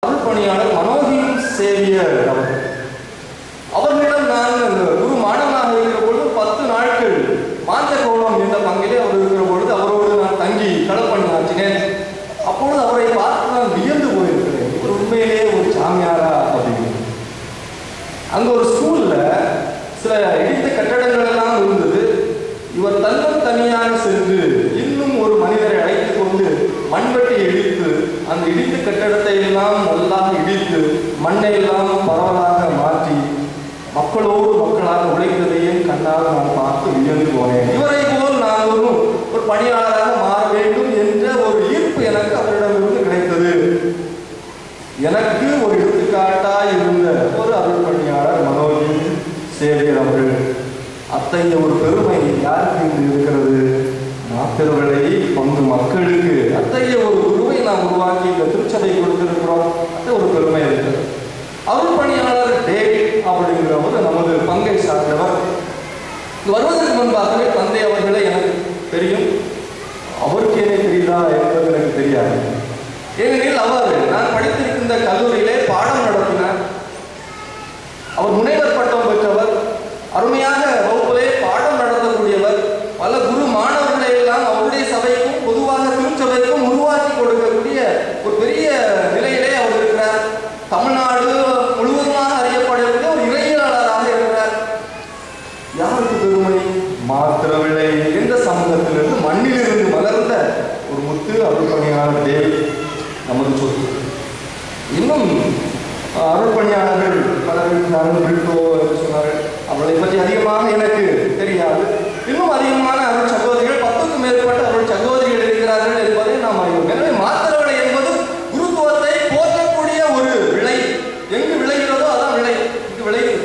அருள்பணியாளர் மனோஜின் Xavier அவர் அவர்களிடம் நான் அந்த குரு மாணவனாக இருக்கிற பொழுது பத்து நாட்கள் மாஞ்சகோணம் என்ற பங்கிலே அவர் இருக்கிற பொழுது அவரோடு நான் தங்கி களப்பணி ஆற்றினேன் அப்பொழுது அவரை பார்த்து நான் வியந்து போயிருக்கிறேன் இவர் உண்மையிலேயே ஒரு சாமியாரா அப்படின்னு அங்க ஒரு ஸ்கூல்ல சில இடித்த கட்டடங்கள் எல்லாம் இருந்தது இவர் தன்னம் தனியாக சென்று இன்னும் ஒரு மனிதரை அழைத்துக் கொண்டு மண்வெட்டி இடித்து அந்த இடித்த கட்டடத்தை எல்லாம் நல்லாக இடித்து மண்ணை எல்லாம் பரவலாக மாற்றி மக்களோடு மக்களாக உழைத்ததையும் கண்ணால் நான் பார்த்து வியந்து போனேன் இவரை போல் நான் ஒரு ஒரு பணியாளராக மாற வேண்டும் என்ற ஒரு ஈர்ப்பு எனக்கு அவரிடமிருந்து கிடைத்தது எனக்கு ஒரு எடுத்துக்காட்டாய் இருந்த ஒரு அருள் பணியாளர் மனோஜின் சேவியர் அவர்கள் அத்தகைய ஒரு பெருமை யாருக்கு இங்கு இருக்கிறது நாத்திரவிலை பங்கு மக்களுக்கு அத்தகைய ஒரு குருவை நாம் உருவாக்கி இந்த திருச்சபை கொடுத்திருக்கிறோம் அந்த ஒரு பெருமை இருக்கிறது அருள் பணியாளர் டேவிட் அப்படிங்கிறவர் நமது பங்கை சார்ந்தவர் இங்கு வருவதற்கு முன்பாகவே தந்தை அவர்களே எனக்கு தெரியும் அவருக்கு என்ன தெரியுதா என்பது எனக்கு தெரியாது ஏனெனில் அவர் நான் படித்திருக்கின்ற கல்லூரியிலே பாடம் நடத்தினார் அவர் முனைவர் பட்டம் பெற்றவர் அருமையாக வகுப்பிலே பாடம் நடத்தக்கூடியவர் பல குரு மாணவர்களை எல்லாம் அவருடைய சபைக்கும் பொதுவாக திருச்சபைக்கும் உருவாக்கி கொடுக்கக்கூடிய ஒரு பெரிய நிலையிலே அவர் இருக்கிறார் தமிழ்நாடு முழுவதுமாக அறியப்படக்கூடிய ஒரு இறையியலாளராக இருக்கிறார் யாருக்கு பெருமை மாத்திரவில்லை என்ற சமூகத்திலிருந்து மண்ணிலிருந்து மலர்ந்த ஒரு முத்து அருள்பணியாளர் தேவி நமது சொத்து இன்னும் அஹ், அருள்பணியாளர்கள் பலர் இருக்கிறார்கள் பிரிட்டோ என்று சொன்னார்கள் அவர்களை பற்றி அதிகமாக எனக்கு தெரியாது இன்னும் அதிகமான அருள் சகோதரிகள் பத்துக்கும் மேற்பட்ட அருள் சகோதரிகள் இருக்கிறார்கள் என்பதை நாம் அறிவோம் எனவே மாத்திரவிலை என்பது குருத்துவத்தை போற்றக்கூடிய ஒரு விளை எங்கு விளைகிறதோ அதான் விளை இங்கு விளைகிறது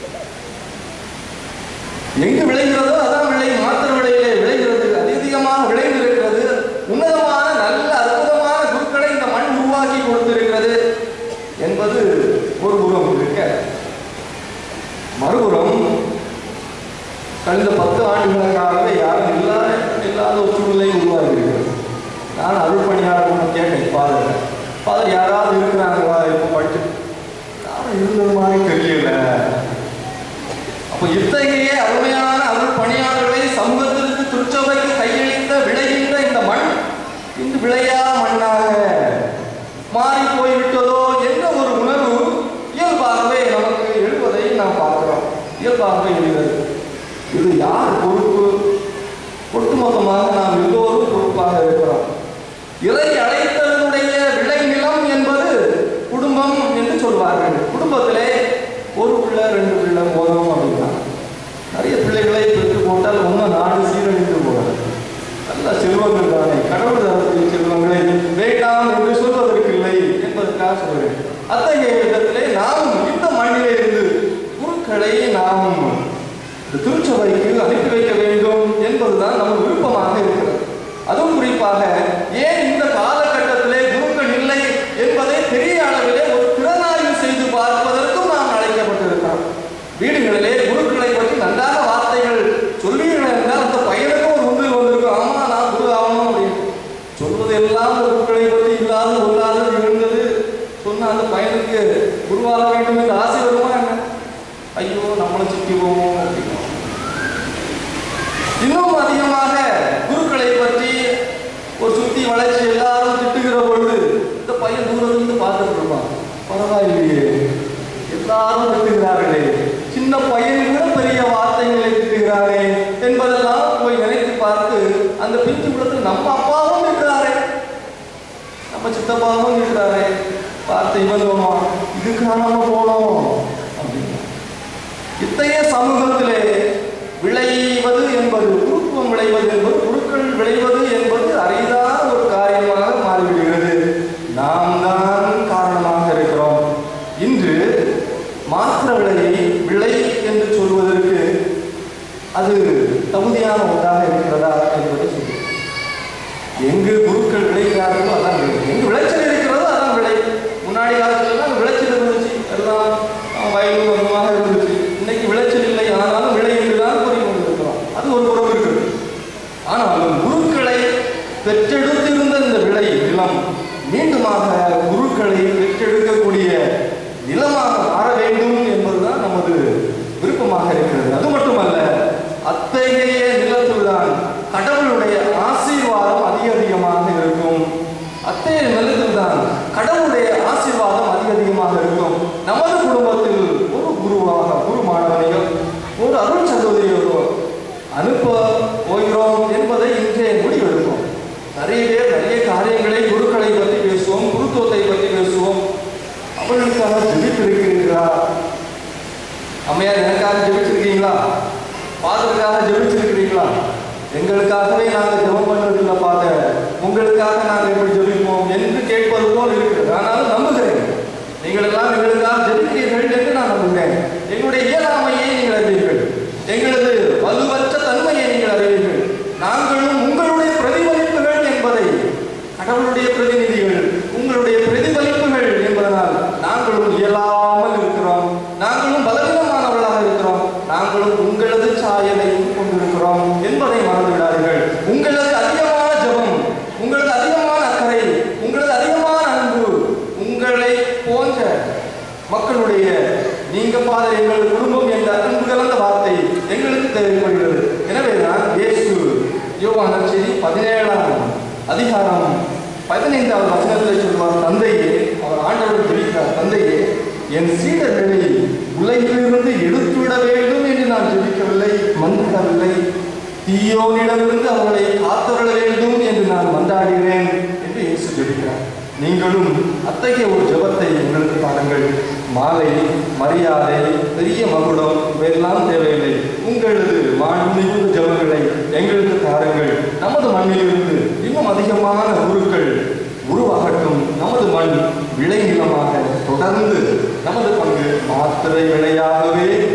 எங்கு விளைகிறதோ அதான் விளை மாத்திர விளையிலே விளைகிறது அதிகமாக விளைந்திருக்கிறது உன்னதமான நல்ல அற்புதமான குருக்களை இந்த மண் உருவாக்கி கொடுத்திருக்கிறது என்பது ஒரு புறம் இருக்க மறுபுறம் கடந்த பத்து ஆண்டுகளுக்காகவே யாரும் இல்லாத இல்லாத ஒரு சூழ்நிலை உருவாகி இருக்கிறது நான் அருள் பணியாளர் கேட்டேன் ஃபாதர் ஃபாதர் யாராவது இருக்கிறாங்களா இப்போ படிச்சு யாரும் இருந்தது மாதிரி தெரியல அப்போ இத்தகைய அருமையான அருள் பணியாளர்களை சமூகத்திற்கு திருச்சபைக்கு கையளித்த விளைகின்ற இந்த மண் இன்று விளையா மண்ணாக மாறி போய்விட்டதோ என்ற ஒரு உணர்வு இயல்பாகவே நமக்கு எழுவதை நாம் பார்க்கிறோம் இயல்பாகவே எழுகிறது இது யார் பொறுப்பு ஒட்டுமொத்தமாக நாம் எல்லோரும் பொறுப்பாக இருக்கிறோம் இறை அழைத்ததனுடைய விளைநிலம் என்பது குடும்பம் என்று சொல்வார்கள் குடும்பத்திலே ஒரு பிள்ளை ரெண்டு பிள்ளை போதும் அப்படின்னா நிறைய பிள்ளைகளை பெற்று போட்டால் இன்னும் நாடு சீரழிந்து போகிறது நல்ல செல்வங்கள் தானே கடவுள் தரக்கூடிய செல்வங்களை வேண்டாம் என்று சொல்வதற்கு இல்லை என்பதற்காக சொல்கிறேன் அத்தகைய விதத்திலே நாம் இந்த மண்ணிலே இருந்து குருக்களை நாம் இந்த திருச்சபைக்கு அனுப்பி வைக்க வேண்டும் என்பதுதான் நமது விருப்பமாக இருக்கிறது அதுவும் குறிப்பாக ஏன் இந்த காலகட்டத்திலே குருக்கள் இல்லை என்பதை பெரிய அளவிலே ஒரு திறனாய்வு செய்து பார்ப்பதற்கும் நாம் அழைக்கப்பட்டிருக்கிறோம் வீடுகளிலே குருக்களை பற்றி நன்றாக வார்த்தைகள் சொல்வீர்கள் என்றால் அந்த பையனுக்கும் ஒரு உந்து வந்திருக்கும் ஆமா நான் குரு ஆகணும் அப்படின்னு சொல்வதெல்லாம் குருக்களை பற்றி இல்லாத இல்லாதது இருந்தது சொன்ன அந்த பையனுக்கு குருவாக வேண்டும் என்று ஆசை வருமா என்ன ஐயோ நம்மளும் சுற்றி போவோம் அப்படின்னு இன்னும் அதிகமாக குருக்களை பற்றி ஒரு சுத்தி வளர்ச்சி எல்லாரும் திட்டுகிற பொழுது இந்த பையன் தூரத்திலிருந்து பார்த்துட்டு இருப்பான் பரவாயில்லையே எல்லாரும் திட்டுகிறார்களே சின்ன பையன் கூட பெரிய வார்த்தைகளை திட்டுகிறாரே என்பதெல்லாம் போய் நினைத்து பார்த்து அந்த பிஞ்சு குளத்தில் நம்ம அப்பாவும் இருக்கிறாரே நம்ம சித்தப்பாவும் இருக்கிறாரே பார்த்து இவன் தோணும் இதுக்காக நம்ம போனோம் அப்படின்னு இத்தகைய சமூகத்திலே விளைவது என்பது குருத்துவம் விளைவது என்பது குருக்கள் விளைவது என்பது அரிதான ஒரு காரியமாக மாறிவிடுகிறது நாம் தான் காரணமாக இருக்கிறோம் இன்று மாத்திர விலையை விளை என்று சொல்வதற்கு அது தகுதியான ஒன்றாக இருக்கிறதா என்பதை சொல்லி எங்கு குருக்கள் விளைகிறார்களோ அதான் விளை எங்கு விளைச்சல் இருக்கிறதோ அதான் விளை முன்னாடி காலத்துல எல்லாம் விளைச்சல் இருந்துச்சு எல்லாம் அஹ், வயலும் வந்தமாக இருந்துச்சு இன்னைக்கு விளைச்சல் இல்லை ஆனால் ஆசீர்வாதம் அதிக அதிகமாக இருக்கும் நமது குடும்பத்தில் ஒரு குருவாக குரு மாணவனையோ ஒரு அருள் சகோதரியோ அனுப்ப போகிறோம் என்பதை இன்றே முடிவெடுப்போம் நிறைய பேர் நிறைய காரியங்களை குருக்களை பற்றி பேசுவோம் குருத்துவத்தை பற்றி பேசுவோம் அவர்களுக்காக ஜெபித்திருக்கிறீர்களா அம்மையார் எனக்காக ஜெபிச்சிருக்கீங்களா பாதருக்காக ஜெபிச்சிருக்கிறீங்களா எங்களுக்காகவே நாங்கள் ஜெபம் பண்ணுறதில்ல பாத உங்களுக்காக நாங்கள் எப்படி ஜெபிப்போம் என்று கேட்பது போல் இருக்கிறது ஆனாலும் நம்புகிறேன் நீங்கள் எல்லாம் எங்களுக்காக ஜெபிக்கிறீர்கள் என்று நான் நம்புகிறேன் எங்களுடைய இயலாமையை நீங்கள் அறிவீர்கள் எங்களது வலுவற்ற தன்மையை நீங்கள் அறிவீர்கள் நாங்களும் உங்களுடைய பிரதிபலிப்புகள் என்பதை கடவுளுடைய பிரதிநிதிகள் உங்களுடைய பிரதிபலிப்புகள் என்பதனால் நாங்களும் இயலாமல் இருக்கிறோம் நாங்களும் பலவீனமானவர்களாக இருக்கிறோம் நாங்களும் உங்களது சாயலையும் கொண்டிருக்கிறோம் என்பதை மறந்துவிடாதீர்கள் உங்களது அதிகமான ஜெபம் உங்களது அதிகமான அக்கறை உங்களது அதிகமான அன்பு உங்களை போன்ற மக்களுடைய நீங்க பாத எங்கள் குடும்பம் என்ற அன்பு கலந்த வார்த்தை எங்களுக்கு தேவைப்படுகிறது எனவே தான் இயேசு யோவான செய்தி பதினேழாம் அதிகாரம் பதினைந்தாவது வசனத்தில் சொல்வார் தந்தையே அவர் ஆண்டவர் ஜெபிக்கிறார் தந்தையே என் சீடர்களை உலகிலிருந்து எடுத்துவிட வேண்டும் என்று நான் ஜெபிக்கவில்லை மன்றாடவில்லை தீயோனிடமிருந்து அவர்களை காத்துவிட வேண்டும் என்று நான் மன்றாடுகிறேன் என்று இயேசு ஜெபிக்கிறார் நீங்களும் அத்தகைய ஒரு ஜெபத்தை எங்களுக்கு தாருங்கள் மாலை மரியாதை பெரிய மகுடம் இவையெல்லாம் தேவையில்லை உங்களது மாண்புமிகு ஜெபங்களை எங்களுக்கு தாருங்கள் நமது மண்ணிலிருந்து இன்னும் அதிகமான உருக்கள் உருவாகட்டும் நமது மண் விளைநிலமாக தொடர்ந்து நமது பங்கு மாத்திரை விளையாகவே